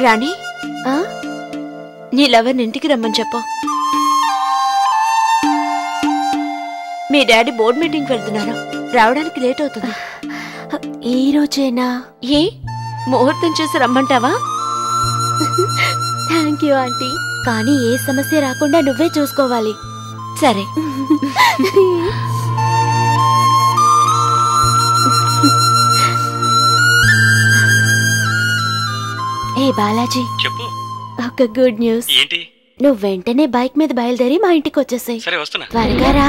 రాణి ఆ? నీ లవర్ని ఇంటికి రమ్మని చెప్పు మీ డాడీ బోర్డ్ మీటింగ్ వెళ్తున్నారు రావడానికి లేట్ అవుతుంది ఈ రోజేనా ఏ ముహూర్తం చేసి రమ్మంటావా థ్యాంక్ యూ ఆంటీ కానీ ఏ సమస్య రాకుండా నువ్వే చూసుకోవాలి సరే ఏ బాలాజీ చెప్పు ఒక గుడ్ న్యూస్ ఏంటి నువ్వు వెంటనే బైక్ మీద బయలుదేరి మా ఇంటికి వచ్చేసాయి సరే వస్తున్నా త్వరగా రా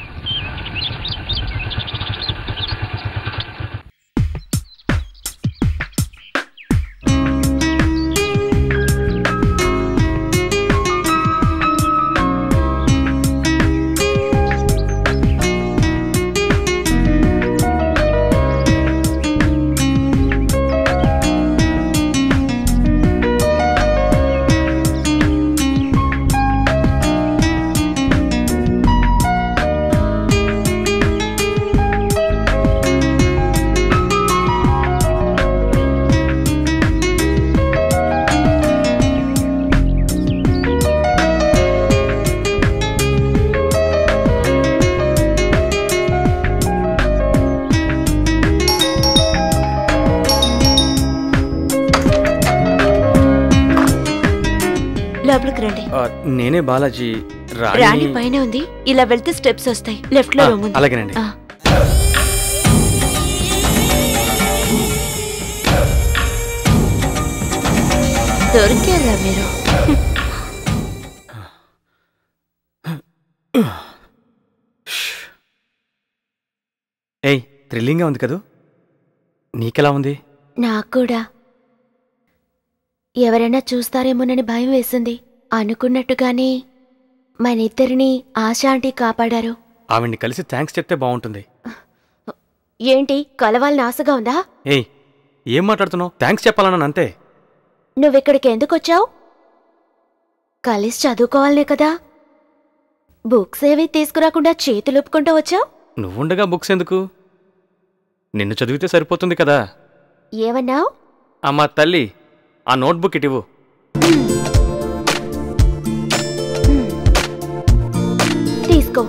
లోపలికి రండి ఆ, నేనే బాలాజీ రాణి రాణి పైన ఉంది ఇలా వెళ్తే స్టెప్స్ వస్తాయి లెఫ్ట్ లో ఆ, రూమ్ ఉంది అలాగేనండి. ఆ. దొరికారా మీరు ఏయ్ థ్రిల్లింగ్గా ఉంది కదూ నీకెలా ఉంది నాకు కూడా ఎవరైనా చూస్తారేమోనని భయం వేసింది అనుకున్నట్టుగానే మన ఇద్దరిని ఆశా ఆంటీ కాపాడారు ఆవిడ్ని కలిసి థ్యాంక్స్ చెప్తే బాగుంటుంది ఏంటి కలవాలని ఆశగా ఉందా ఏయ్ ఏం మాట్లాడుతున్నావు థ్యాంక్స్ చెప్పాలన్నాను అంతే నువ్విక్కడికి ఎందుకు వచ్చావు కలిసి చదువుకోవాలనే కదా బుక్స్ ఏవి తీసుకురాకుండా చేతులు ఒప్పుకుంటూ వచ్చావు నువ్వుండగా బుక్స్ ఎందుకు నిన్ను చదివితే సరిపోతుంది కదా ఏమన్నావు అమ్మా తల్లి ఆ నోట్బుక్ ఇటివు తీసుకో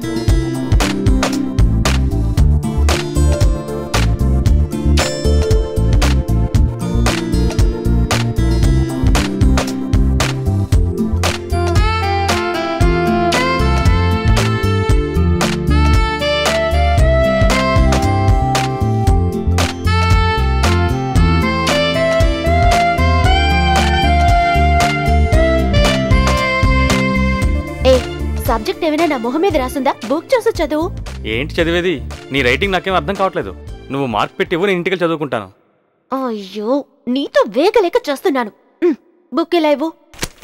ఏ సబ్జెక్ట్ ఏమైనా నా మొహం మీద రాసుందా బుక్ చూసి చదువు ఏంటి చదివేది నీ రైటింగ్ నాకేం అర్థం కావట్లేదు నువ్వు మార్క్ పెట్టివు నేను ఇంటికి చదువుకుంటాను అయ్యో నీతో వేగలేక చేస్తున్నాను ఉమ్, బుక్ ఇలా ఇవ్వు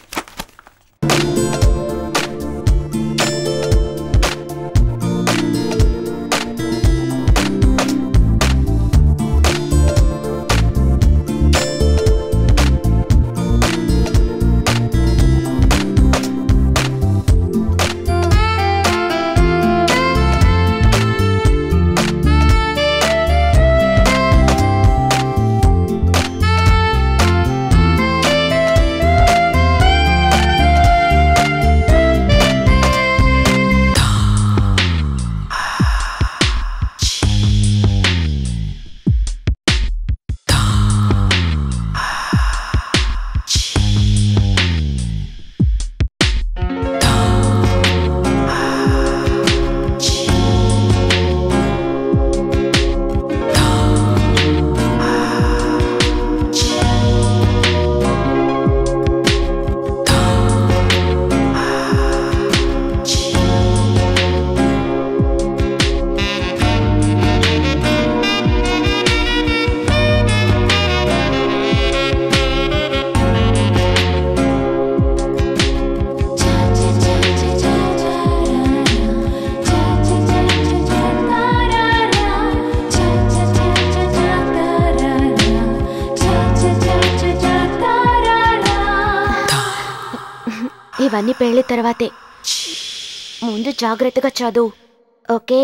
ఇవన్నీ పెళ్లి తర్వాతే ముందు జాగ్రత్తగా చదువు ఓకే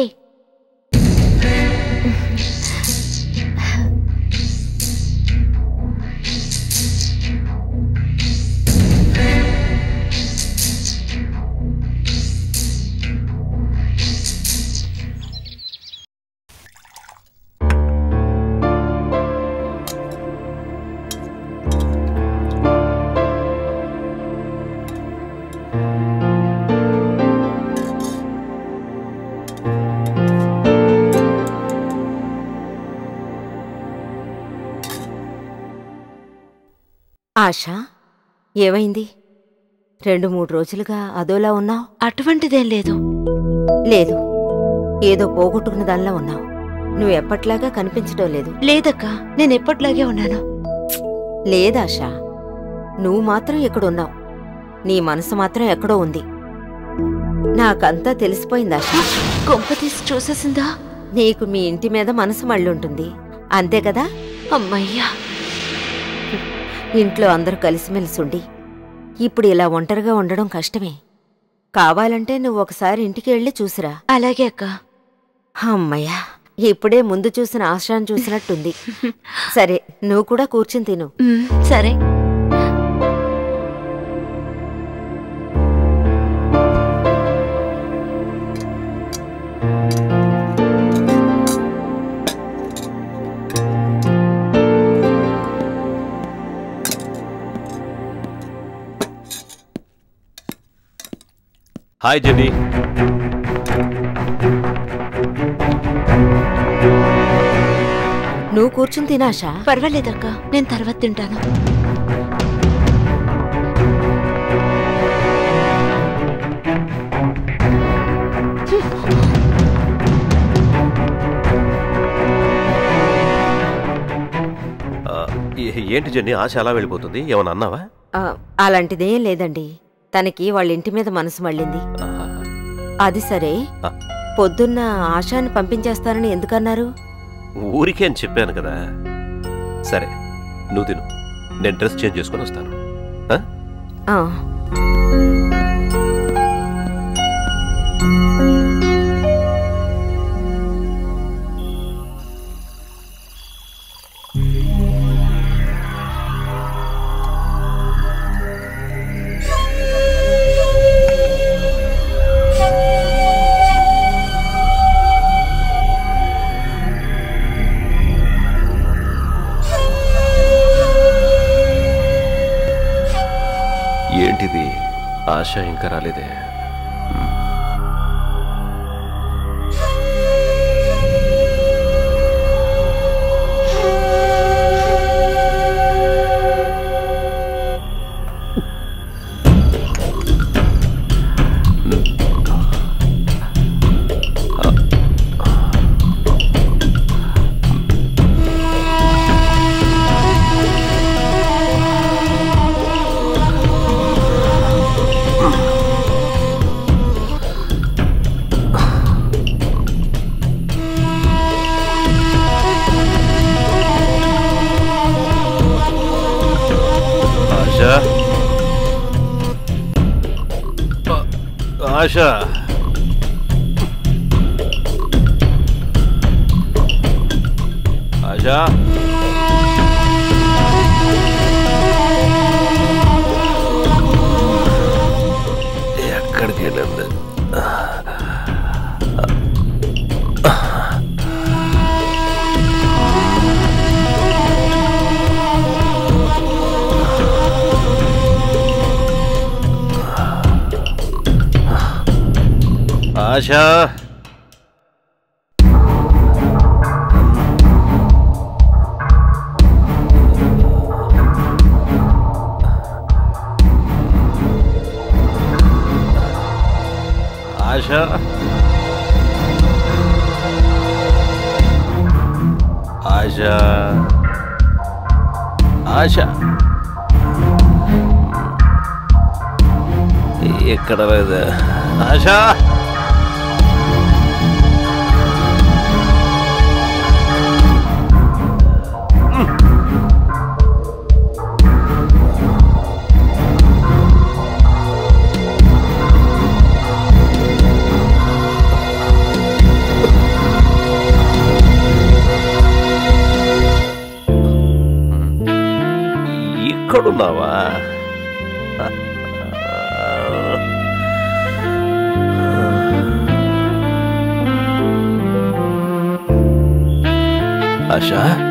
ఆశ ఏమైంది రెండు మూడు రోజులుగా అదోలా ఉన్నావు అటువంటిదేం లేదు లేదు ఏదో పోగొట్టుకున్న దానిలా ఉన్నావు నువ్వు ఎప్పట్లాగా కనిపించడం లేదు లేదక్క నేను ఎప్పట్లాగే ఉన్నాను లేదాశ నువ్వు మాత్రం ఇక్కడున్నావు నీ మనసు మాత్రం ఎక్కడో ఉంది నాకంతా తెలిసిపోయిందాశ కొంప తీసి చూసేసిందా నీకు మీ ఇంటి మీద మనసు మళ్ళుంటుంది అంతే కదా అమ్మయ్యా ఇంట్లో అందరూ కలిసిమెలిసి ఉండి ఇప్పుడు ఇలా ఒంటరిగా ఉండడం కష్టమే కావాలంటే నువ్వు ఒకసారి ఇంటికి వెళ్ళి చూసిరా అలాగే అక్క అమ్మయ్యా ఇప్పుడే ముందు చూసిన ఆశ్రాన్ని చూసినట్టుంది సరే నువ్వు కూడా కూర్చుని తిను ఉమ్, సరే హాయ్ జెన్నీ నువ్వు కూర్చుని తినాషా పర్వాలేదక్క నేను తర్వాత తింటాను ఆ, ఏ- ఏంటి జెన్నీ ఆశ అలా వెళ్ళిపోతుంది ఏమన్నా అన్నావా ఆ, అలాంటిదేం లేదండి తనకి వాళ్ళ ఇంటి మీద మనసు మళ్ళింది ఆహా. అది సరే ఆ. పొద్దున్న ఆశాన్ని పంపించేస్తానని ఎందుకన్నారు ఊరికే అని చెప్పాను కదా సరే నువ్వు తిను నేను డ్రెస్ చేంజ్ చేసుకొని వస్తాను ఆ? ఆ, ఏంటిది ఆశ ఇంకా రాలేదే ఆశ ఆ- ఆశ ఆశ ఎక్కడికి వెళ్ళింది ఆశ ఆశ ఆశ ఆశ ఎక్కడ లేదు ఆశ ఇక్కడున్నావా ఆశ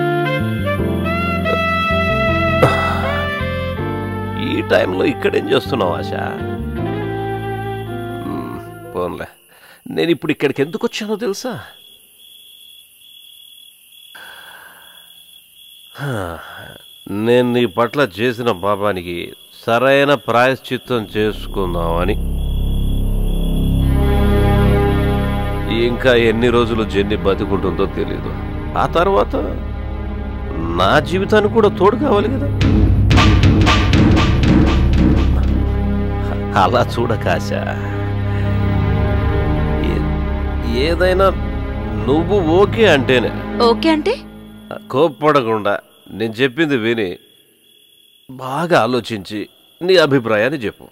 ఈ టైంలో ఇక్కడేం చేస్తున్నావు ఆశ మ్, పోన్లే నేను ఇప్పుడు ఇక్కడికి ఎందుకు వచ్చానో తెలుసా హా, నేను నీ పట్ల చేసిన పాపానికి సరైన ప్రాయశ్చిత్తం చేసుకుందామని ఇంకా ఎన్ని రోజులు జెన్ని బతికుంటుందో తెలీదు ఆ తర్వాత నా జీవితానికి కూడా తోడు కావాలి కదా అలా చూడకాశ ఏ- ఏదైనా నువ్వు ఓకే అంటేనే ఓకే అంటే కోప్పడకుండా నేను చెప్పింది విని బాగా ఆలోచించి నీ అభిప్రాయాన్ని చెప్పు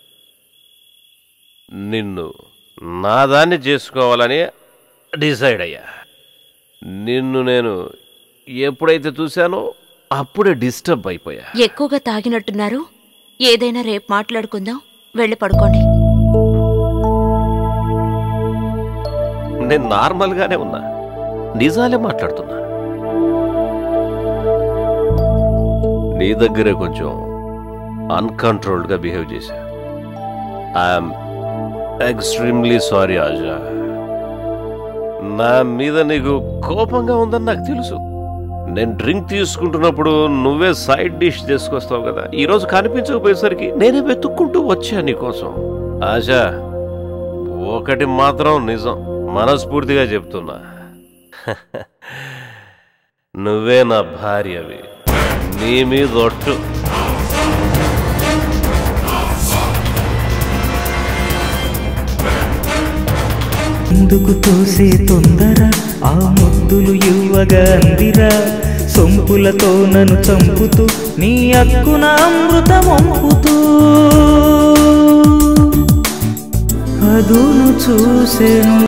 నిన్ను నాదాన్ని చేసుకోవాలని డిసైడ్ అయ్యా నిన్ను నేను ఎప్పుడైతే చూశానో అప్పుడే డిస్టర్బ్ అయిపోయా ఎక్కువగా తాగినట్టున్నారు ఏదైనా రేపు మాట్లాడుకుందాం వెళ్ళి పడుకోండి నేను నార్మల్గానే ఉన్నా నిజాలే మాట్లాడుతున్నా నీ దగ్గరే కొంచెం అన్కంట్రోల్డ్గా బిహేవ్ చేశా ఐఎమ్ ఎక్స్ట్రీమ్లీ సారీ ఆజా నా మీద నీకు కోపంగా ఉందని నాకు తెలుసు నేను డ్రింక్ తీసుకుంటున్నప్పుడు నువ్వే సైడ్ డిష్ తీసుకొస్తావు కదా ఈరోజు కనిపించకపోయేసరికి నేనే వెతుక్కుంటూ వచ్చా నీకోసం ఆశా ఒకటి మాత్రం నిజం మనస్ఫూర్తిగా చెప్తున్నా నువ్వే నా భార్యవి నీ మీద ఒట్టు ఎందుకు తోసే తొందర ఆ ముద్దులు ఇవ్వగా అందిరా సొంపులతో నన్ను చంపుతూ నీ అక్కున అమృతమొంపుతూ అదును చూసెను